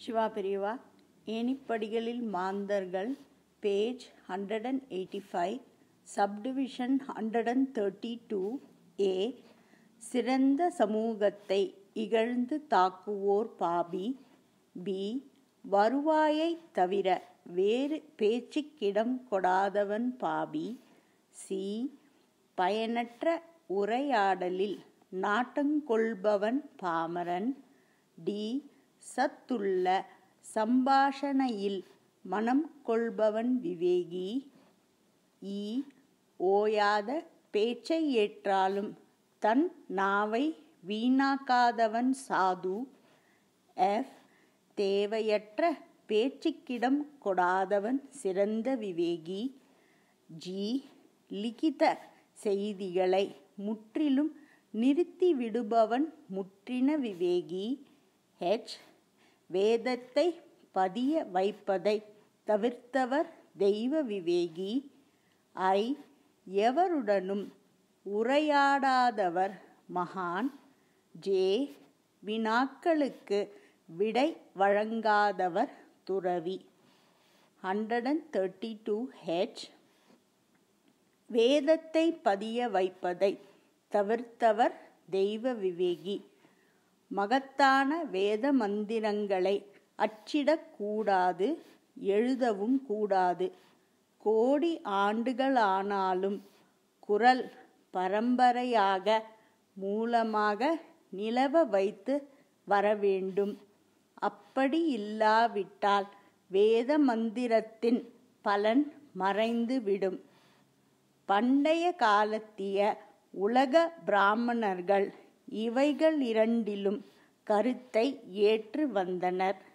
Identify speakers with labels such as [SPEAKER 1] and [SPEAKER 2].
[SPEAKER 1] சிவா பெரியவா ஏணிப்படிகளில் மாந்தர்கள் page hundred and eighty five subdivision hundred and thirty two A சிறந்த சமூகத்தை இகழ்ந்து தாக்குவோர் பாபி பி வருவாயைத் தவிர வேறு பேச்சுக்கிடம் கொடாதவன் பாபி சி பயனற்ற உரையாடலில் நாட்டங்கொள்பவன் பாமரன் டி சத்துள்ள சம்பாஷணையில் மனம் கொள்பவன் விவேகி இ ஓயாத பேச்சை ஏற்றாலும் தன் நாவை வீணாக்காதவன் சாது எஃப் தேவையற்ற பேச்சுக்கிடம் கொடாதவன் சிறந்த விவேகி ஜி லிகித செய்திகளை முற்றிலும் நிறுத்தி விடுபவன் முற்றின விவேகி ஹெச் வேதத்தை பதிய வைப்பதை தவிர்த்தவர் தெய்வ விவேகி ஐ எவருடனும் உரையாடாதவர் மகான் ஜே வினாக்களுக்கு விடை வழங்காதவர் துறவி hundred and thirty two H வேதத்தை பதிய வைப்பதை தவிர்த்தவர் தெய்வ விவேகி மகத்தான வேத மந்திரங்களை அச்சிடக்கூடாது எழுதவும் கூடாது கோடி ஆண்டுகளானாலும் குரல் பரம்பரையாக மூலமாக நிலவ வைத்து வரவேண்டும் அப்படி இல்லாவிட்டால் வேத மந்திரத்தின் பலன் மறைந்துவிடும் பண்டைய காலத்திய உலக பிராமணர்கள் இவைகள் இரண்டிலும் கருத்தை ஏற்று வந்தனர்